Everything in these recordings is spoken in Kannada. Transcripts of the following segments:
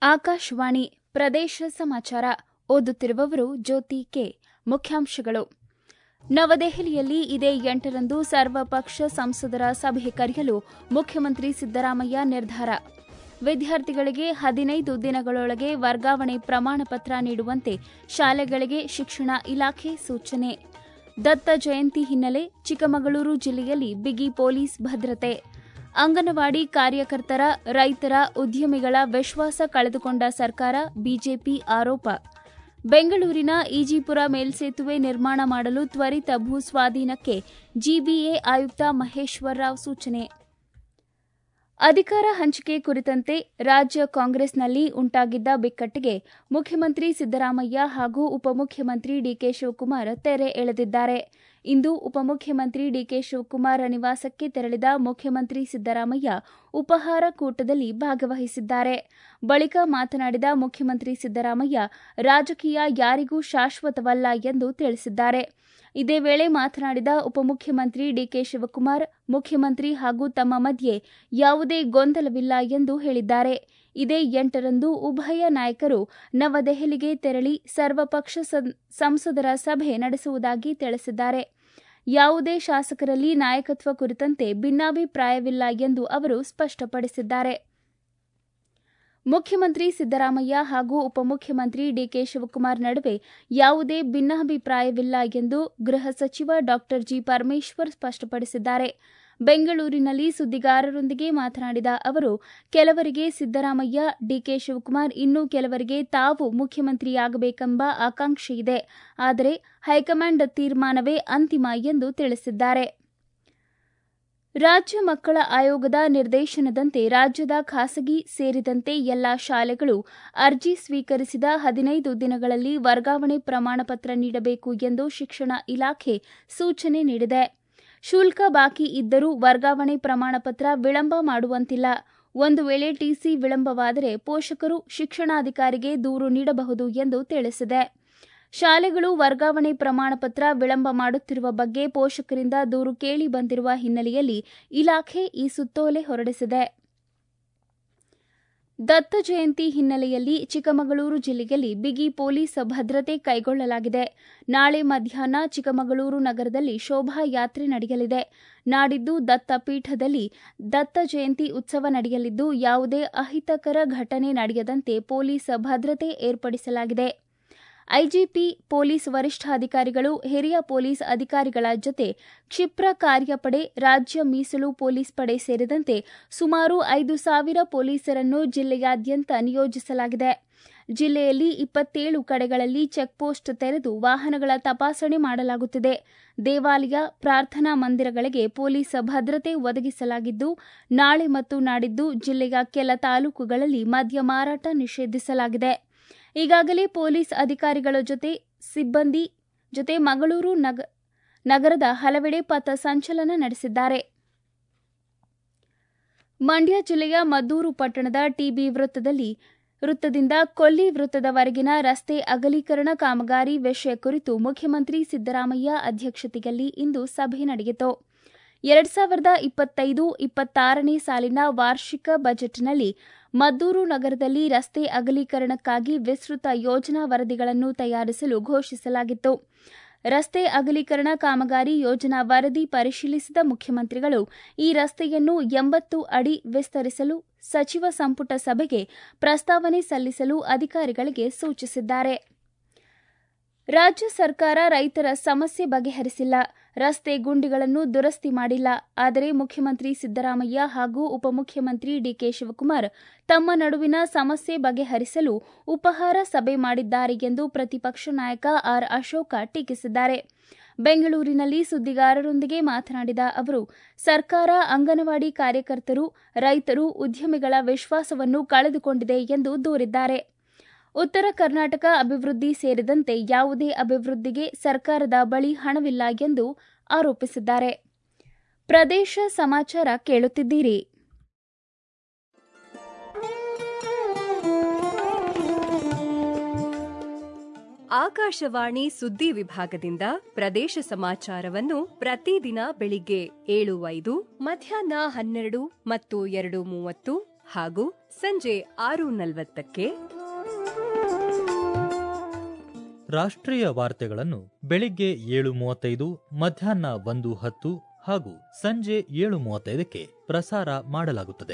ಆಕಾಶವಾಣಿ ಪ್ರದೇಶ ಸಮಾಚಾರ ಓದುತ್ತಿರುವವರು ಜ್ಯೋತಿ ಕೆ ಮುಖ್ಯಾಂಶಗಳು ನವದೆಹಲಿಯಲ್ಲಿ ಇದೇ ಎಂಟರಂದು ಸರ್ವಪಕ್ಷ ಸಂಸದರ ಸಭೆ ಕರೆಯಲು ಮುಖ್ಯಮಂತ್ರಿ ಸಿದ್ದರಾಮಯ್ಯ ನಿರ್ಧಾರ ವಿದ್ಯಾರ್ಥಿಗಳಿಗೆ ಹದಿನೈದು ದಿನಗಳೊಳಗೆ ವರ್ಗಾವಣೆ ಪ್ರಮಾಣ ಪತ್ರ ನೀಡುವಂತೆ ಶಾಲೆಗಳಿಗೆ ಶಿಕ್ಷಣ ಇಲಾಖೆ ಸೂಚನೆ ದತ್ತ ಜಯಂತಿ ಹಿನ್ನೆಲೆ ಚಿಕ್ಕಮಗಳೂರು ಜಿಲ್ಲೆಯಲ್ಲಿ ಬಿಗಿ ಪೊಲೀಸ್ ಭದ್ರತೆ ಅಂಗನವಾಡಿ ಕಾರ್ಯಕರ್ತರ ರೈತರ ಉದ್ಯಮಿಗಳ ವಿಶ್ವಾಸ ಕಳೆದುಕೊಂಡ ಸರ್ಕಾರ ಬಿಜೆಪಿ ಆರೋಪ ಬೆಂಗಳೂರಿನ ಈಜಿಪುರ ಮೇಲ್ಸೇತುವೆ ನಿರ್ಮಾಣ ಮಾಡಲು ತ್ವರಿತ ಭೂಸ್ವಾಧೀನಕ್ಕೆ ಜಿಬಿಎ ಆಯುಕ್ತ ಮಹೇಶ್ವರ್ ರಾವ್ ಸೂಚನೆ ಅಧಿಕಾರ ಹಂಚಿಕೆ ಕುರಿತಂತೆ ರಾಜ್ಯ ಕಾಂಗ್ರೆಸ್ನಲ್ಲಿ ಉಂಟಾಗಿದ್ದ ಬಿಕ್ಕಟ್ಟಿಗೆ ಮುಖ್ಯಮಂತ್ರಿ ಸಿದ್ದರಾಮಯ್ಯ ಹಾಗೂ ಉಪಮುಖ್ಯಮಂತ್ರಿ ಡಿಕೆ ಶಿವಕುಮಾರ್ ತೆರೆ ಎಳೆದಿದ್ದಾರೆ ಇಂದು ಉಪಮುಖ್ಯಮಂತ್ರಿ ಡಿಕೆ ಶಿವಕುಮಾರ್ ನಿವಾಸಕ್ಕೆ ತೆರಳಿದ ಮುಖ್ಯಮಂತ್ರಿ ಸಿದ್ದರಾಮಯ್ಯ ಉಪಹಾರ ಕೂಟದಲ್ಲಿ ಭಾಗವಹಿಸಿದ್ದಾರೆ ಬಳಿಕ ಮಾತನಾಡಿದ ಮುಖ್ಯಮಂತ್ರಿ ಸಿದ್ದರಾಮಯ್ಯ ರಾಜಕೀಯ ಯಾರಿಗೂ ಶಾಶ್ವತವಲ್ಲ ಎಂದು ತಿಳಿಸಿದ್ದಾರೆ ಇದೇ ವೇಳೆ ಮಾತನಾಡಿದ ಉಪಮುಖ್ಯಮಂತ್ರಿ ಡಿಕೆ ಶಿವಕುಮಾರ್ ಮುಖ್ಯಮಂತ್ರಿ ಹಾಗೂ ತಮ್ಮ ಮಧ್ಯೆ ಯಾವುದೇ ಗೊಂದಲವಿಲ್ಲ ಎಂದು ಹೇಳಿದ್ದಾರೆ ಇದೇ ಎಂಟರಂದು ಉಭಯ ನಾಯಕರು ನವದೆಹಲಿಗೆ ತೆರಳಿ ಸರ್ವಪಕ್ಷ ಸಂಸದರ ಸಭೆ ನಡೆಸುವುದಾಗಿ ತಿಳಿಸಿದ್ದಾರೆ ಯಾವುದೇ ಶಾಸಕರಲ್ಲಿ ನಾಯಕತ್ವ ಕುರಿತಂತೆ ಭಿನ್ನಾಭಿಪ್ರಾಯವಿಲ್ಲ ಎಂದು ಅವರು ಸ್ಪಷ್ಟಪಡಿಸಿದ್ದಾರೆ ಮುಖ್ಯಮಂತ್ರಿ ಸಿದ್ದರಾಮಯ್ಯ ಹಾಗೂ ಉಪಮುಖ್ಯಮಂತ್ರಿ ಡಿಕೆ ಶಿವಕುಮಾರ್ ನಡುವೆ ಯಾವುದೇ ಭಿನ್ನಾಭಿಪ್ರಾಯವಿಲ್ಲ ಎಂದು ಗೃಹ ಸಚಿವ ಡಾ ಜಿ ಪರಮೇಶ್ವರ್ ಸ್ಪಷ್ಟಪಡಿಸಿದ್ದಾರೆ ಬೆಂಗಳೂರಿನಲ್ಲಿ ಸುದ್ದಿಗಾರರೊಂದಿಗೆ ಮಾತನಾಡಿದ ಅವರು ಕೆಲವರಿಗೆ ಸಿದ್ದರಾಮಯ್ಯ ಡಿಕೆ ಶಿವಕುಮಾರ್ ಇನ್ನು ಕೆಲವರಿಗೆ ತಾವು ಮುಖ್ಯಮಂತ್ರಿಯಾಗಬೇಕೆಂಬ ಆಕಾಂಕ್ಷೆಯಿದೆ ಆದರೆ ಹೈಕಮಾಂಡ್ ತೀರ್ಮಾನವೇ ಅಂತಿಮ ಎಂದು ತಿಳಿಸಿದ್ದಾರೆ ರಾಜ್ಯ ಮಕ್ಕಳ ಆಯೋಗದ ನಿರ್ದೇಶನದಂತೆ ರಾಜ್ಯದ ಖಾಸಗಿ ಸೇರಿದಂತೆ ಎಲ್ಲಾ ಶಾಲೆಗಳು ಅರ್ಜಿ ಸ್ವೀಕರಿಸಿದ ಹದಿನೈದು ದಿನಗಳಲ್ಲಿ ವರ್ಗಾವಣೆ ಪ್ರಮಾಣ ಪತ್ರ ನೀಡಬೇಕು ಎಂದು ಶಿಕ್ಷಣ ಇಲಾಖೆ ಸೂಚನೆ ನೀಡಿದೆ ಶುಲ್ಕ ಬಾಕಿ ಇದ್ದರೂ ವರ್ಗಾವಣೆ ಪ್ರಮಾಣ ಪತ್ರ ವಿಳಂಬ ಮಾಡುವಂತಿಲ್ಲ ಒಂದು ವೇಳೆ ಟಿಸಿ ವಿಳಂಬವಾದರೆ ಪೋಷಕರು ಶಿಕ್ಷಣಾಧಿಕಾರಿಗೆ ದೂರು ನೀಡಬಹುದು ಎಂದು ತಿಳಿಸಿದೆ ಶಾಲೆಗಳು ವರ್ಗಾವಣೆ ಪ್ರಮಾಣ ಪತ್ರ ವಿಳಂಬ ಮಾಡುತ್ತಿರುವ ಬಗ್ಗೆ ಪೋಷಕರಿಂದ ದೂರು ಕೇಳಿ ಬಂದಿರುವ ಹಿನ್ನೆಲೆಯಲ್ಲಿ ಇಲಾಖೆ ಈ ಸುತ್ತೋಲೆ ಹೊರಡಿಸಿದೆ ದತ್ತ ಜಯಂತಿ ಹಿನ್ನೆಲೆಯಲ್ಲಿ ಚಿಕ್ಕಮಗಳೂರು ಜಿಲ್ಲೆಯಲ್ಲಿ ಬಿಗಿ ಪೊಲೀಸ್ ಭದ್ರತೆ ಕೈಗೊಳ್ಳಲಾಗಿದೆ ನಾಳೆ ಮಧ್ಯಾಹ್ನ ಚಿಕ್ಕಮಗಳೂರು ನಗರದಲ್ಲಿ ಶೋಭಾಯಾತ್ರೆ ನಡೆಯಲಿದೆ ನಾಡಿದ್ದು ದತ್ತ ಪೀಠದಲ್ಲಿ ದತ್ತ ಜಯಂತಿ ಉತ್ಸವ ನಡೆಯಲಿದ್ದು ಯಾವುದೇ ಅಹಿತಕರ ಘಟನೆ ನಡೆಯದಂತೆ ಪೊಲೀಸ್ ಭದ್ರತೆ ಏರ್ಪಡಿಸಲಾಗಿದೆ ಐಜಿಪಿ ಪೊಲೀಸ್ ವರಿಷ್ಠಾಧಿಕಾರಿಗಳು ಹಿರಿಯ ಪೊಲೀಸ್ ಅಧಿಕಾರಿಗಳ ಜೊತೆ ಕ್ಷಿಪ್ರ ಕಾರ್ಯಪಡೆ ರಾಜ್ಯ ಮೀಸಲು ಪೊಲೀಸ್ ಪಡೆ ಸೇರಿದಂತೆ ಸುಮಾರು ಐದು ಸಾವಿರ ಪೊಲೀಸರನ್ನು ಜಿಲ್ಲೆಯಾದ್ಯಂತ ನಿಯೋಜಿಸಲಾಗಿದೆ ಜಿಲ್ಲೆಯಲ್ಲಿ ಇಪ್ಪತ್ತೇಳು ಕಡೆಗಳಲ್ಲಿ ಚೆಕ್ಪೋಸ್ಟ್ ತೆರೆದು ವಾಹನಗಳ ತಪಾಸಣೆ ಮಾಡಲಾಗುತ್ತಿದೆ ದೇವಾಲಯ ಪ್ರಾರ್ಥನಾ ಮಂದಿರಗಳಿಗೆ ಪೊಲೀಸ್ ಭದ್ರತೆ ಒದಗಿಸಲಾಗಿದ್ದು ನಾಳೆ ಮತ್ತು ನಾಡಿದ್ದು ಜಿಲ್ಲೆಯ ಕೆಲ ತಾಲೂಕುಗಳಲ್ಲಿ ಮದ್ಯ ಮಾರಾಟ ನಿಷೇಧಿಸಲಾಗಿದೆ ಈಗಾಗಲೇ ಪೊಲೀಸ್ ಅಧಿಕಾರಿಗಳ ಜೊತೆ ಸಿಬ್ಬಂದಿ ಜೊತೆ ಮಂಗಳೂರು ನಗರದ ಹಲವೆಡೆ ಪಥ ಸಂಚಲನ ನಡೆಸಿದ್ದಾರೆ ಮಂಡ್ಯ ಜಿಲ್ಲೆಯ ಮದ್ದೂರು ಪಟ್ಟಣದ ಟಿಬಿ ವೃತ್ತದಲ್ಲಿ ವೃತ್ತದಿಂದ ಕೊಲ್ಲಿ ವೃತ್ತದವರೆಗಿನ ರಸ್ತೆ ಅಗಲೀಕರಣ ಕಾಮಗಾರಿ ವಿಷಯ ಕುರಿತು ಮುಖ್ಯಮಂತ್ರಿ ಸಿದ್ದರಾಮಯ್ಯ ಅಧ್ಯಕ್ಷತೆಯಲ್ಲಿ ಇಂದು ಸಭೆ ನಡೆಯಿತು ಎರಡ್ ಸಾವಿರದ ಇಪ್ಪತ್ತೈದು ಇಪ್ಪತ್ತಾರನೇ ಸಾಲಿನ ವಾರ್ಷಿಕ ಬಜೆಟ್ನಲ್ಲಿ ಮದ್ದೂರು ನಗರದಲ್ಲಿ ರಸ್ತೆ ಅಗಲೀಕರಣಕ್ಕಾಗಿ ವಿಸ್ತೃತ ಯೋಜನಾ ವರದಿಗಳನ್ನು ತಯಾರಿಸಲು ಘೋಷಿಸಲಾಗಿತ್ತು ರಸ್ತೆ ಅಗಲೀಕರಣ ಕಾಮಗಾರಿ ಯೋಜನಾ ವರದಿ ಪರಿಶೀಲಿಸಿದ ಮುಖ್ಯಮಂತ್ರಿಗಳು ಈ ರಸ್ತೆಯನ್ನು ಎಂಬತ್ತು ಅಡಿ ವಿಸ್ತರಿಸಲು ಸಚಿವ ಸಂಪುಟ ಸಭೆಗೆ ಪ್ರಸ್ತಾವನೆ ಸಲ್ಲಿಸಲು ಅಧಿಕಾರಿಗಳಿಗೆ ಸೂಚಿಸಿದ್ದಾರೆ ರಾಜ್ಯ ಸರ್ಕಾರ ರೈತರ ಸಮಸ್ಯೆ ಬಗೆಹರಿಸಿಲ್ಲ ರಸ್ತೆ ಗುಂಡಿಗಳನ್ನು ದುರಸ್ತಿ ಮಾಡಿಲ್ಲ ಆದರೆ ಮುಖ್ಯಮಂತ್ರಿ ಸಿದ್ದರಾಮಯ್ಯ ಹಾಗೂ ಉಪಮುಖ್ಯಮಂತ್ರಿ ಡಿಕೆ ಶಿವಕುಮಾರ್ ತಮ್ಮ ನಡುವಿನ ಸಮಸ್ಯೆ ಬಗೆಹರಿಸಲು ಉಪಹಾರ ಸಭೆ ಮಾಡಿದ್ದಾರೆ ಎಂದು ಪ್ರತಿಪಕ್ಷ ನಾಯಕ ಆರ್ ಅಶೋಕ ಟೀಕಿಸಿದ್ದಾರೆ ಬೆಂಗಳೂರಿನಲ್ಲಿ ಸುದ್ದಿಗಾರರೊಂದಿಗೆ ಮಾತನಾಡಿದ ಅವರು ಸರ್ಕಾರ ಅಂಗನವಾಡಿ ಕಾರ್ಯಕರ್ತರು ರೈತರು ಉದ್ಯಮಿಗಳ ವಿಶ್ವಾಸವನ್ನು ಕಳೆದುಕೊಂಡಿದೆ ಎಂದು ದೂರಿದ್ದಾರೆ ಉತ್ತರ ಕರ್ನಾಟಕ ಅಭಿವೃದ್ಧಿ ಸೇರಿದಂತೆ ಯಾವುದೇ ಅಭಿವೃದ್ಧಿಗೆ ಸರ್ಕಾರದ ಬಳಿ ಹಣವಿಲ್ಲ ಎಂದು ಆರೋಪಿಸಿದ್ದಾರೆ ಪ್ರದೇಶ ಸಮಾಚಾರ ಕೇಳುತ್ತಿದ್ದೀರಿ ಆಕಾಶವಾಣಿ ಸುದ್ದಿ ವಿಭಾಗದಿಂದ ಪ್ರದೇಶ ಸಮಾಚಾರವನ್ನು ಪ್ರತಿದಿನ ಬೆಳಿಗ್ಗೆ ಏಳು ಐದು ಮಧ್ಯಾಹ್ನ ಹನ್ನೆರಡು ಮತ್ತು ಎರಡು ಮೂವತ್ತು ಹಾಗೂ ಸಂಜೆ ಆರು ನಲವತ್ತಕ್ಕೆ ರಾಷ್ಟ್ರೀಯ ವಾರ್ತೆಗಳನ್ನು ಬೆಳಿಗ್ಗೆ ಏಳು ಮೂವತ್ತೈದು ಮಧ್ಯಾಹ್ನ ಒಂದು ಹತ್ತು ಹಾಗೂ ಸಂಜೆ ಏಳು ಮೂವತ್ತೈದಕ್ಕೆ ಪ್ರಸಾರ ಮಾಡಲಾಗುತ್ತದೆ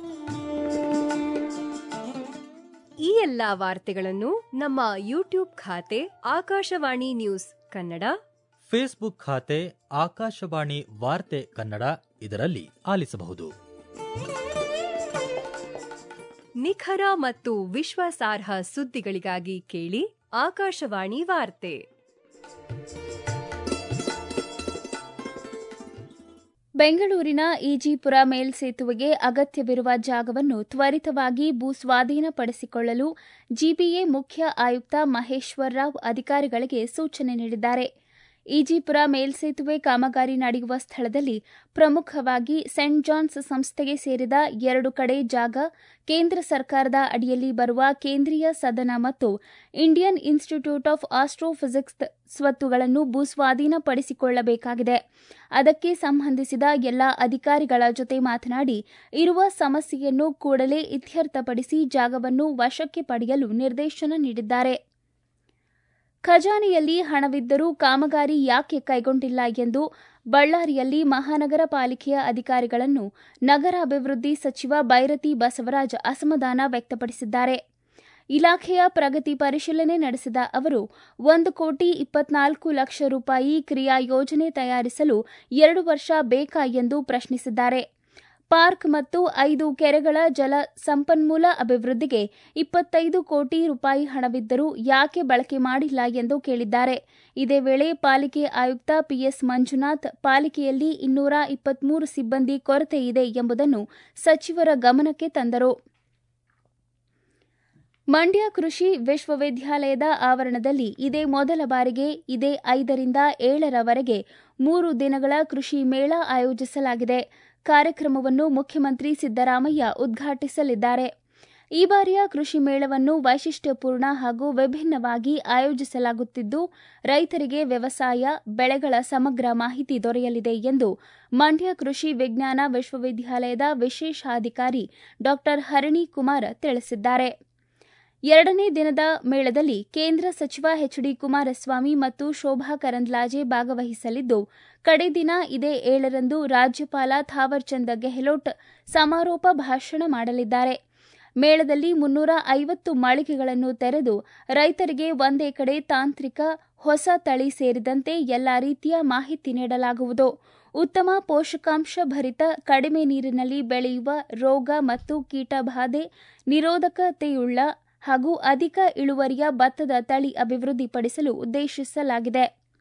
ಈ ಎಲ್ಲಾ ವಾರ್ತೆಗಳನ್ನು ನಮ್ಮ ಯೂಟ್ಯೂಬ್ ಖಾತೆ ಆಕಾಶವಾಣಿ ನ್ಯೂಸ್ ಕನ್ನಡ ಫೇಸ್ಬುಕ್ ಖಾತೆ ಆಕಾಶವಾಣಿ ವಾರ್ತೆ ಕನ್ನಡ ಇದರಲ್ಲಿ ಆಲಿಸಬಹುದು ನಿಖರ ಮತ್ತು ವಿಶ್ವಾಸಾರ್ಹ ಸುದ್ದಿಗಳಿಗಾಗಿ ಕೇಳಿ ಆಕಾಶವಾಣಿ ವಾರ್ತೆ ಬೆಂಗಳೂರಿನ ಈಜಿಪುರ ಮೇಲ್ಸೇತುವೆಗೆ ಅಗತ್ಯವಿರುವ ಜಾಗವನ್ನು ತ್ವರಿತವಾಗಿ ಭೂಸ್ವಾಧೀನಪಡಿಸಿಕೊಳ್ಳಲು ಜಿಬಿಎ ಮುಖ್ಯ ಆಯುಕ್ತ ಮಹೇಶ್ವರ್ ರಾವ್ ಅಧಿಕಾರಿಗಳಿಗೆ ಸೂಚನೆ ನೀಡಿದ್ದಾರೆ ಈಜಿಪುರ ಮೇಲ್ಸೇತುವೆ ಕಾಮಗಾರಿ ನಡೆಯುವ ಸ್ಥಳದಲ್ಲಿ ಪ್ರಮುಖವಾಗಿ ಸೆಂಟ್ ಜಾನ್ಸ್ ಸಂಸ್ಥೆಗೆ ಸೇರಿದ ಎರಡು ಕಡೆ ಜಾಗ ಕೇಂದ್ರ ಸರ್ಕಾರದ ಅಡಿಯಲ್ಲಿ ಬರುವ ಕೇಂದ್ರೀಯ ಸದನ ಮತ್ತು ಇಂಡಿಯನ್ ಇನ್ಸ್ಟಿಟ್ಯೂಟ್ ಆಫ್ ಆಸ್ಟ್ರೋಫಿಸಿಕ್ಸ್ ಸ್ವತ್ತುಗಳನ್ನು ಭೂಸ್ವಾಧೀನಪಡಿಸಿಕೊಳ್ಳಬೇಕಾಗಿದೆ ಅದಕ್ಕೆ ಸಂಬಂಧಿಸಿದ ಎಲ್ಲಾ ಅಧಿಕಾರಿಗಳ ಜೊತೆ ಮಾತನಾಡಿ ಇರುವ ಸಮಸ್ಯೆಯನ್ನು ಕೂಡಲೇ ಇತ್ಯರ್ಥಪಡಿಸಿ ಜಾಗವನ್ನು ವಶಕ್ಕೆ ಪಡೆಯಲು ನಿರ್ದೇಶನ ನೀಡಿದ್ದಾರೆ ಖಜಾನೆಯಲ್ಲಿ ಹಣವಿದ್ದರೂ ಕಾಮಗಾರಿ ಯಾಕೆ ಕೈಗೊಂಡಿಲ್ಲ ಎಂದು ಬಳ್ಳಾರಿಯಲ್ಲಿ ಮಹಾನಗರ ಪಾಲಿಕೆಯ ಅಧಿಕಾರಿಗಳನ್ನು ನಗರಾಭಿವೃದ್ಧಿ ಸಚಿವ ಬೈರತಿ ಬಸವರಾಜ್ ಅಸಮಾಧಾನ ವ್ಯಕ್ತಪಡಿಸಿದ್ದಾರೆ ಇಲಾಖೆಯ ಪ್ರಗತಿ ಪರಿಶೀಲನೆ ನಡೆಸಿದ ಅವರು ಒಂದು ಕೋಟಿ ಇಪ್ಪತ್ನಾಲ್ಕು ಲಕ್ಷ ರೂಪಾಯಿ ಕ್ರಿಯಾ ಯೋಜನೆ ತಯಾರಿಸಲು ಎರಡು ವರ್ಷ ಬೇಕಾ ಎಂದು ಪ್ರಶ್ನಿಸಿದ್ದಾರೆ ಪಾರ್ಕ್ ಮತ್ತು ಐದು ಕೆರೆಗಳ ಜಲ ಸಂಪನ್ಮೂಲ ಅಭಿವೃದ್ಧಿಗೆ ಇಪ್ಪತ್ತೈದು ಕೋಟಿ ರೂಪಾಯಿ ಹಣವಿದ್ದರೂ ಯಾಕೆ ಬಳಕೆ ಮಾಡಿಲ್ಲ ಎಂದು ಕೇಳಿದ್ದಾರೆ ಇದೇ ವೇಳೆ ಪಾಲಿಕೆ ಆಯುಕ್ತ ಪಿಎಸ್ ಮಂಜುನಾಥ್ ಪಾಲಿಕೆಯಲ್ಲಿ ಇನ್ನೂರ ಇಪ್ಪತ್ಮೂರು ಸಿಬ್ಬಂದಿ ಕೊರತೆ ಇದೆ ಎಂಬುದನ್ನು ಸಚಿವರ ಗಮನಕ್ಕೆ ತಂದರು ಮಂಡ್ಯ ಕೃಷಿ ವಿಶ್ವವಿದ್ಯಾಲಯದ ಆವರಣದಲ್ಲಿ ಇದೇ ಮೊದಲ ಬಾರಿಗೆ ಇದೇ ಐದರಿಂದ ಏಳರವರೆಗೆ ಮೂರು ದಿನಗಳ ಕೃಷಿ ಮೇಳ ಆಯೋಜಿಸಲಾಗಿದೆ ಕಾರ್ಯಕ್ರಮವನ್ನು ಮುಖ್ಯಮಂತ್ರಿ ಸಿದ್ದರಾಮಯ್ಯ ಉದ್ಘಾಟಿಸಲಿದ್ದಾರೆ ಈ ಬಾರಿಯ ಕೃಷಿ ಮೇಳವನ್ನು ವೈಶಿಷ್ಟ್ಯಪೂರ್ಣ ಹಾಗೂ ವಿಭಿನ್ನವಾಗಿ ಆಯೋಜಿಸಲಾಗುತ್ತಿದ್ದು ರೈತರಿಗೆ ವ್ಯವಸಾಯ ಬೆಳೆಗಳ ಸಮಗ್ರ ಮಾಹಿತಿ ದೊರೆಯಲಿದೆ ಎಂದು ಮಂಡ್ಯ ಕೃಷಿ ವಿಜ್ಞಾನ ವಿಶ್ವವಿದ್ಯಾಲಯದ ವಿಶೇಷಾಧಿಕಾರಿ ಡಾ ಹರಣಿ ಕುಮಾರ್ ತಿಳಿಸಿದ್ದಾರೆ ಎರಡನೇ ದಿನದ ಮೇಳದಲ್ಲಿ ಕೇಂದ್ರ ಸಚಿವ ಎಚ್ಡಿ ಕುಮಾರಸ್ವಾಮಿ ಮತ್ತು ಶೋಭಾ ಕರಂದ್ಲಾಜೆ ಭಾಗವಹಿಸಲಿದ್ದು ಕಡೆ ದಿನ ಇದೇ ಏಳರಂದು ರಾಜ್ಯಪಾಲ ಥಾವರ್ಚಂದ್ ಗೆಹ್ಲೋಟ್ ಸಮಾರೋಪ ಭಾಷಣ ಮಾಡಲಿದ್ದಾರೆ ಮೇಳದಲ್ಲಿ ಮುನ್ನೂರ ಐವತ್ತು ಮಳಿಗೆಗಳನ್ನು ತೆರೆದು ರೈತರಿಗೆ ಒಂದೇ ಕಡೆ ತಾಂತ್ರಿಕ ಹೊಸ ತಳಿ ಸೇರಿದಂತೆ ಎಲ್ಲಾ ರೀತಿಯ ಮಾಹಿತಿ ನೀಡಲಾಗುವುದು ಉತ್ತಮ ಪೋಷಕಾಂಶ ಭರಿತ ಕಡಿಮೆ ನೀರಿನಲ್ಲಿ ಬೆಳೆಯುವ ರೋಗ ಮತ್ತು ಕೀಟಬಾಧೆ ನಿರೋಧಕತೆಯುಳ್ಳ ಹಾಗೂ ಅಧಿಕ ಇಳುವರಿಯ ಭತ್ತದ ತಳಿ ಅಭಿವೃದ್ಧಿಪಡಿಸಲು ಉದ್ದೇಶಿಸಲಾಗಿದೆ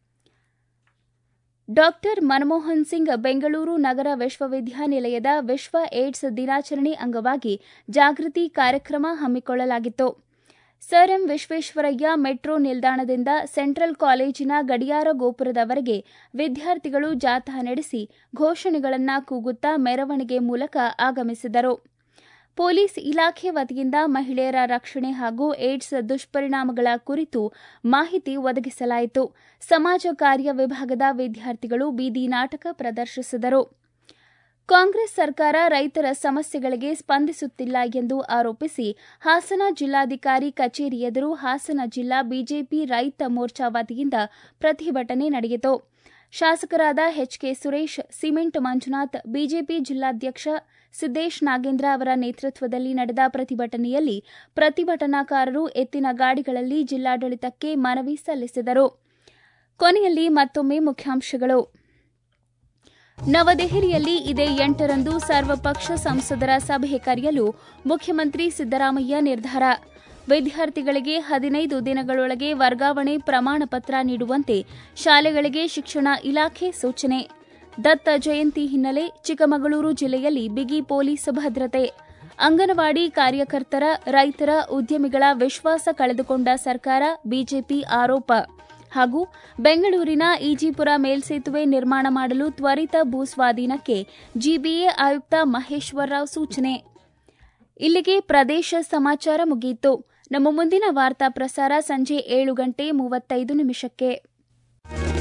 ಡಾಕ್ಟರ್ ಮನಮೋಹನ್ ಸಿಂಗ್ ಬೆಂಗಳೂರು ನಗರ ವಿಶ್ವವಿದ್ಯಾನಿಲಯದ ವಿಶ್ವ ಏಡ್ಸ್ ದಿನಾಚರಣೆ ಅಂಗವಾಗಿ ಜಾಗೃತಿ ಕಾರ್ಯಕ್ರಮ ಹಮ್ಮಿಕೊಳ್ಳಲಾಗಿತ್ತು ಸರ್ ಎಂ ವಿಶ್ವೇಶ್ವರಯ್ಯ ಮೆಟ್ರೋ ನಿಲ್ದಾಣದಿಂದ ಸೆಂಟ್ರಲ್ ಕಾಲೇಜಿನ ಗಡಿಯಾರ ಗೋಪುರದವರೆಗೆ ವಿದ್ಯಾರ್ಥಿಗಳು ಜಾಥಾ ನಡೆಸಿ ಘೋಷಣೆಗಳನ್ನು ಕೂಗುತ್ತಾ ಮೆರವಣಿಗೆ ಮೂಲಕ ಆಗಮಿಸಿದರು ಪೊಲೀಸ್ ಇಲಾಖೆ ವತಿಯಿಂದ ಮಹಿಳೆಯರ ರಕ್ಷಣೆ ಹಾಗೂ ಏಡ್ಸ್ ದುಷ್ಪರಿಣಾಮಗಳ ಕುರಿತು ಮಾಹಿತಿ ಒದಗಿಸಲಾಯಿತು ಸಮಾಜ ಕಾರ್ಯ ವಿಭಾಗದ ವಿದ್ಯಾರ್ಥಿಗಳು ಬೀದಿ ನಾಟಕ ಪ್ರದರ್ಶಿಸಿದರು ಕಾಂಗ್ರೆಸ್ ಸರ್ಕಾರ ರೈತರ ಸಮಸ್ಯೆಗಳಿಗೆ ಸ್ಪಂದಿಸುತ್ತಿಲ್ಲ ಎಂದು ಆರೋಪಿಸಿ ಹಾಸನ ಜಿಲ್ಲಾಧಿಕಾರಿ ಕಚೇರಿ ಎದುರು ಹಾಸನ ಜಿಲ್ಲಾ ಬಿಜೆಪಿ ರೈತ ಮೋರ್ಚಾ ವತಿಯಿಂದ ಪ್ರತಿಭಟನೆ ನಡೆಯಿತು ಶಾಸಕರಾದ H K Suresh cement Manjunath BJP ಜಿಲ್ಲಾಧ್ಯಕ್ಷ ಸಿದ್ದೇಶ್ ನಾಗೇಂದ್ರ ಅವರ ನೇತೃತ್ವದಲ್ಲಿ ನಡೆದ ಪ್ರತಿಭಟನೆಯಲ್ಲಿ ಪ್ರತಿಭಟನಾಕಾರರು ಎತ್ತಿನ ಗಾಡಿಗಳಲ್ಲಿ ಜಿಲ್ಲಾಡಳಿತಕ್ಕೆ ಮನವಿ ಸಲ್ಲಿಸಿದರು ಕೊನೆಯಲ್ಲಿ ಮತ್ತೊಮ್ಮೆ ಮುಖ್ಯಾಂಶಗಳು ನವದೆಹಲಿಯಲ್ಲಿ ಇದೇ ಎಂಟರಂದು ಸರ್ವಪಕ್ಷ ಸಂಸದರ ಸಭೆ ಕರೆಯಲು ಮುಖ್ಯಮಂತ್ರಿ ಸಿದ್ದರಾಮಯ್ಯ ನಿರ್ಧಾರ ವಿದ್ಯಾರ್ಥಿಗಳಿಗೆ ಹದಿನೈದು ದಿನಗಳೊಳಗೆ ವರ್ಗಾವಣೆ ಪ್ರಮಾಣ ಪತ್ರ ನೀಡುವಂತೆ ಶಾಲೆಗಳಿಗೆ ಶಿಕ್ಷಣ ಇಲಾಖೆ ಸೂಚನೆ ದತ್ತ ಜಯಂತಿ ಹಿನ್ನೆಲೆ ಚಿಕ್ಕಮಗಳೂರು ಜಿಲ್ಲೆಯಲ್ಲಿ ಬಿಗಿ ಪೊಲೀಸ್ ಭದ್ರತೆ ಅಂಗನವಾಡಿ ಕಾರ್ಯಕರ್ತರ ರೈತರ ಉದ್ಯಮಿಗಳ ವಿಶ್ವಾಸ ಕಳೆದುಕೊಂಡ ಸರ್ಕಾರ ಬಿಜೆಪಿ ಆರೋಪ ಹಾಗೂ ಬೆಂಗಳೂರಿನ ಈಜಿಪುರ ಮೇಲ್ಸೇತುವೆ ನಿರ್ಮಾಣ ಮಾಡಲು ತ್ವರಿತ ಭೂಸ್ವಾಧೀನಕ್ಕೆ ಜಿಬಿಎ ಆಯುಕ್ತ ಮಹೇಶ್ವರ್ ರಾವ್ ಸೂಚನೆ ಇಲ್ಲಿಗೆ ಪ್ರದೇಶ ಸಮಾಚಾರ ಮುಗಿಯಿತು ನಮ್ಮ ಮುಂದಿನ ವಾರ್ತಾ ಪ್ರಸಾರ ಸಂಜೆ ಏಳು ಗಂಟೆ ಮೂವತ್ತೈದು ನಿಮಿಷಕ್ಕೆ